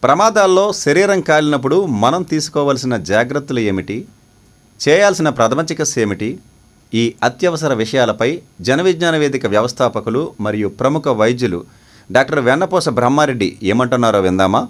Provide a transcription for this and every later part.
ప్రమాదాల్లో శరీరం కాలినప్పుడు మనం తీసుకోవాల్సిన జాగ్రత్తలు ఏమిటి చేయాల్సిన ప్రథమ చికిత్స ఏమిటి ఈ అత్యవసర విషయాలపై జన విజ్ఞాన వేదిక వ్యవస్థాపకులు మరియు ప్రముఖ వైద్యులు డాక్టర్ వెన్నపోస బ్రహ్మారెడ్డి ఏమంటున్నారో విందామా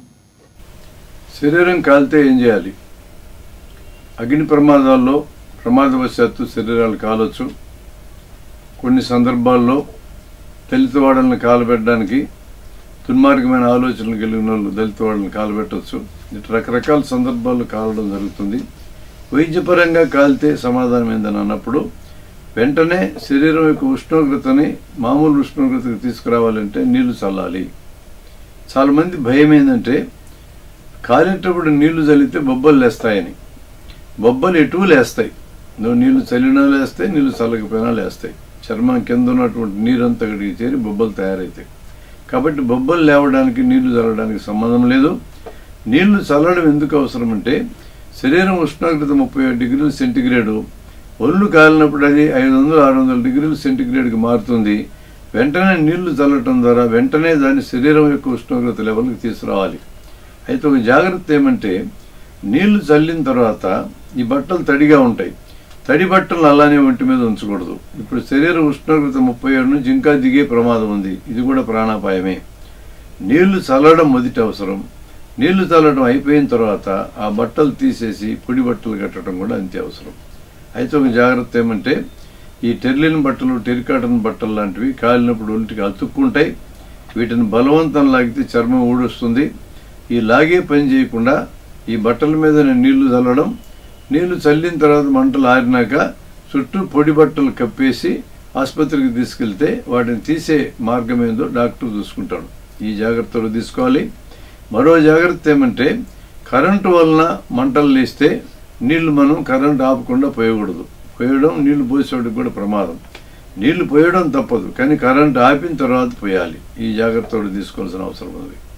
శరీరం కాలితే ఏం చేయాలి అగ్ని ప్రమాదాల్లో ప్రమాదవశాత్తు శరీరాలు కాలొచ్చు కొన్ని సందర్భాల్లో దళిత వాడలను కాలబెట్టడానికి దుర్మార్గమైన ఆలోచనలు కలిగిన వాళ్ళు దళిత వాళ్ళని కాలబెట్టవచ్చు ఇటు రకరకాల సందర్భాల్లో కాలడం జరుగుతుంది వైద్యపరంగా కాలితే సమాధానం ఏందని అన్నప్పుడు వెంటనే శరీరం యొక్క ఉష్ణోగ్రతని మామూలు ఉష్ణోగ్రతకు తీసుకురావాలంటే నీళ్లు చల్లాలి చాలామంది భయం ఏంటంటే కాలేటప్పుడు నీళ్లు చల్లితే బొబ్బలు లేస్తాయని బొబ్బలు ఎటు లేస్తాయి నువ్వు నీళ్లు చల్లినా లేస్తాయి నీళ్లు చల్లకపోయినా లేస్తాయి చర్మం కింద ఉన్నటువంటి నీరంతా అక్కడికి చేరి బొబ్బలు తయారవుతాయి కాబట్టి బొబ్బలు లేవడానికి నీళ్లు చల్లడానికి సంబంధం లేదు నీళ్లు చల్లడం ఎందుకు అవసరం అంటే శరీరం ఉష్ణోగ్రత ముప్పై ఏడు డిగ్రీల సెంటిగ్రేడు ఒళ్ళు కాలినప్పుడు అది ఐదు వందలు ఆరు వందల డిగ్రీల సెంటిగ్రేడ్కి మారుతుంది వెంటనే నీళ్లు చల్లటం ద్వారా వెంటనే దాని శరీరం యొక్క ఉష్ణోగ్రత లెవెల్కి తీసుకురావాలి అయితే ఒక జాగ్రత్త ఏమంటే నీళ్లు చల్లిన తర్వాత ఈ బట్టలు తడిగా ఉంటాయి తడి బట్టలు అలానే ఒంటి మీద ఉంచకూడదు ఇప్పుడు శరీర ఉష్ణోగ్రత ముప్పై ఏడు నుంచి ఇంకా దిగే ప్రమాదం ఉంది ఇది కూడా ప్రాణాపాయమే నీళ్లు చల్లడం మొదటి అవసరం నీళ్లు చల్లడం అయిపోయిన తర్వాత ఆ బట్టలు తీసేసి పొడి బట్టలు కట్టడం కూడా అంతే అవసరం అయితే ఒక జాగ్రత్త ఏమంటే ఈ టెర్లిన్ బట్టలు టెరికాటన్ బట్టలు లాంటివి కాలినప్పుడు ఒంటికి అతుక్కుంటాయి వీటిని బలవంతం లాగితే చర్మం ఊడొస్తుంది ఈ లాగే పని చేయకుండా ఈ బట్టల మీద నీళ్లు చల్లడం నీళ్లు చల్లిన తర్వాత మంటలు ఆరినాక చుట్టూ పొడి బట్టలు కప్పేసి ఆసుపత్రికి తీసుకెళ్తే వాటిని తీసే మార్గం ఏందో డాక్టర్ చూసుకుంటాడు ఈ జాగ్రత్తలు తీసుకోవాలి మరో జాగ్రత్త ఏమంటే కరెంటు వలన మంటలు లేస్తే నీళ్లు మనం కరెంటు ఆపకుండా పోయకూడదు పోయడం నీళ్లు పోసేవాడికి కూడా ప్రమాదం నీళ్లు పోయడం తప్పదు కానీ కరెంటు ఆపిన తర్వాత పోయాలి ఈ జాగ్రత్తలు తీసుకోవాల్సిన అవసరం ఉంది